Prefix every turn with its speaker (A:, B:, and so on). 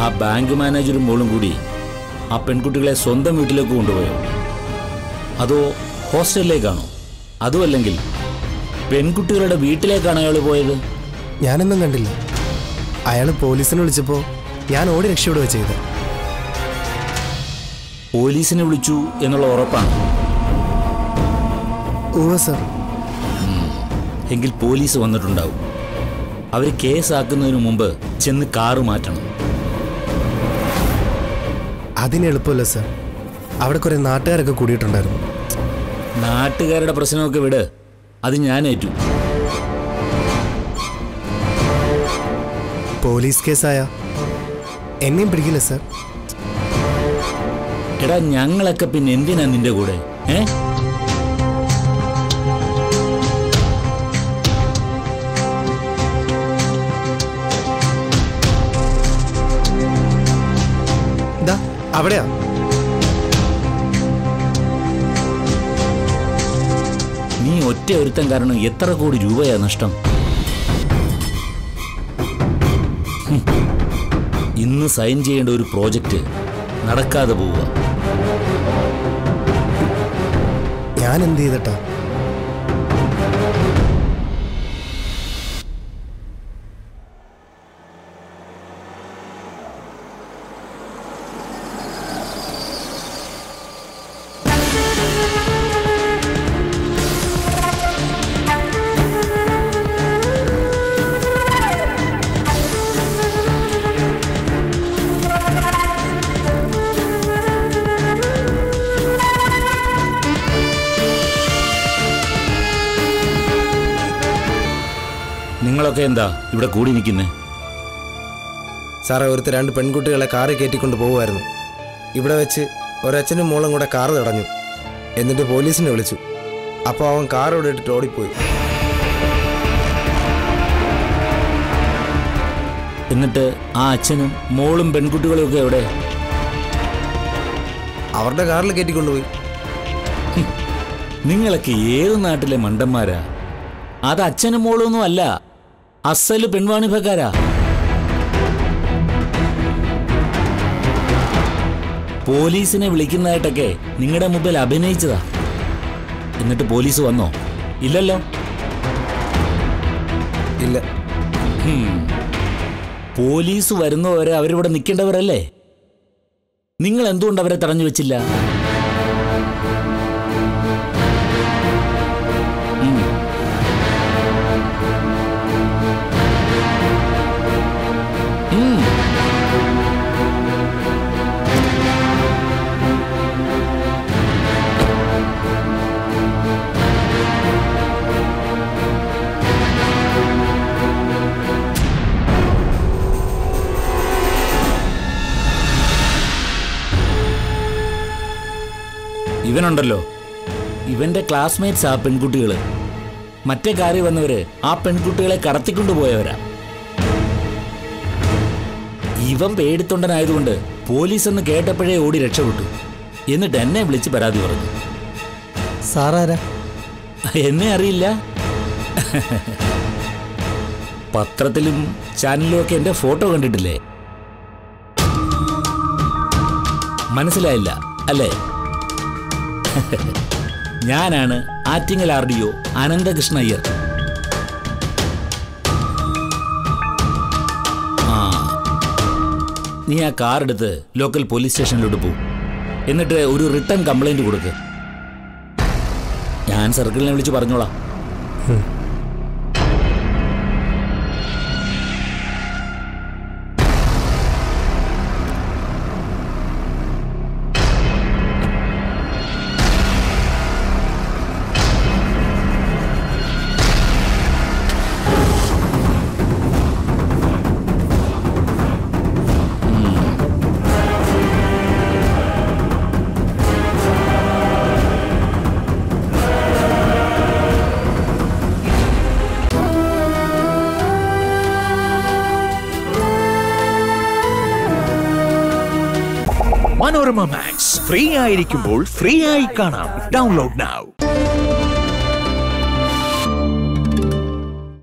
A: ആ ബാങ്ക് മാനേജറും മോളും കൂടി ആ പെൺകുട്ടികളെ സ്വന്തം വീട്ടിലേക്ക് കൊണ്ടുപോയോ അതോ ഹോസ്റ്റലിലേക്കാണോ അതുമല്ലെങ്കിൽ പെൺകുട്ടികളുടെ വീട്ടിലേക്കാണ് അയാൾ പോയത്
B: ഞാനൊന്നും കണ്ടില്ല അയാൾ പോലീസിനെ വിളിച്ചപ്പോൾ ഞാൻ ഓടി രക്ഷപ്പെടുക ചെയ്തത്
A: പോലീസിനെ വിളിച്ചു എന്നുള്ള ഉറപ്പാണ്
B: ഉവ സർ
A: എങ്കിൽ പോലീസ് വന്നിട്ടുണ്ടാവും അവർ കേസാക്കുന്നതിന് മുമ്പ് ചെന്ന് കാറ് മാറ്റണം
B: അതിന് എളുപ്പമല്ല സർ അവിടെ കുറെ നാട്ടുകാരൊക്കെ കൂടിയിട്ടുണ്ടായിരുന്നു
A: നാട്ടുകാരുടെ പ്രശ്നമൊക്കെ വിട് അത് ഞാൻ ഏറ്റു
B: പോലീസ് കേസായ എന്നെയും പിടിക്കില്ല സർ
A: എടാ ഞങ്ങളൊക്കെ പിന്നെ എന്തിനാ നിന്റെ കൂടെ ഏ
B: ഇതാ അവിടെയാ
A: നീ ഒറ്റ ഒരുത്തൻ കാരണം എത്ര കോടി രൂപയാ നഷ്ടം ഹും. ഇന്ന് സൈൻ ചെയ്യേണ്ട ഒരു പ്രോജക്റ്റ് നടക്കാതെ പോവുക
B: ഞാൻ എന്ത് ചെയ്തിട്ടാ
A: നിങ്ങളൊക്കെ എന്താ ഇവിടെ കൂടി നിൽക്കുന്നേ
B: സാറേ ഒരുത്തർ രണ്ട് പെൺകുട്ടികളെ കാറ് കയറ്റിക്കൊണ്ട് പോകുമായിരുന്നു ഇവിടെ വെച്ച് ഒരച്ഛനും മോളും കൂടെ കാറ് തടഞ്ഞു എന്നിട്ട് പോലീസിനെ വിളിച്ചു അപ്പോൾ അവൻ കാർ ഇവിടെ ഇട്ടിട്ട് ഓടിപ്പോയി
A: എന്നിട്ട് ആ അച്ഛനും മോളും പെൺകുട്ടികളും ഒക്കെ എവിടെ
B: അവരുടെ കാറിൽ കയറ്റിക്കൊണ്ടുപോയി
A: നിങ്ങളൊക്കെ ഏത് നാട്ടിലെ മണ്ടന്മാരാ അത് അച്ഛനും മോളൊന്നും അല്ല അസല് പെൺവാണിഭക്കാരാ പോലീസിനെ വിളിക്കുന്നതായിട്ടൊക്കെ നിങ്ങളുടെ മുമ്പിൽ അഭിനയിച്ചതാ എന്നിട്ട് പോലീസ് വന്നോ ഇല്ലല്ലോ
B: ഇല്ല
A: ഹും. പോലീസ് വരുന്നവരെ അവരിവിടെ നിൽക്കേണ്ടവരല്ലേ നിങ്ങൾ എന്തുകൊണ്ട് അവരെ തടഞ്ഞു വെച്ചില്ല ഉം. ഉം. ഇവനുണ്ടല്ലോ ഇവന്റെ ക്ലാസ്മേറ്റ്സ് ആ പെൺകുട്ടികള് മറ്റേ കാറിൽ വന്നവര് ആ പെൺകുട്ടികളെ കടത്തിക്കൊണ്ടുപോയവരാ ഇവൻ പേടിത്തൊണ്ടനായതുകൊണ്ട് പോലീസ് എന്ന് കേട്ടപ്പോഴേ ഓടി രക്ഷപ്പെട്ടു എന്നിട്ട് എന്നെ വിളിച്ച് പരാതി പറഞ്ഞു
B: സാറാരാ
A: എന്നെ അറിയില്ല പത്രത്തിലും ചാനലിലും ഒക്കെ എന്റെ ഫോട്ടോ കണ്ടിട്ടില്ലേ മനസ്സിലായില്ല അല്ലേ ഞാനാണ് Attingal R D O Ananthakrishna Iyer ആ നീ ആ കാർ എടുത്ത് ലോക്കൽ പോലീസ് സ്റ്റേഷനിലോട്ട് പോകും എന്നിട്ട് ഒരു റിട്ടേൺ കംപ്ലൈന്റ് കൊടുക്ക് ഞാൻ സർക്കിളിനെ വിളിച്ച് പറഞ്ഞോളാം
C: മനോരമ മാക്സ് ഫ്രീ ആയിരിക്കുമ്പോൾ ഫ്രീ ആയി കാണാം ഡൗൺലോഡ് now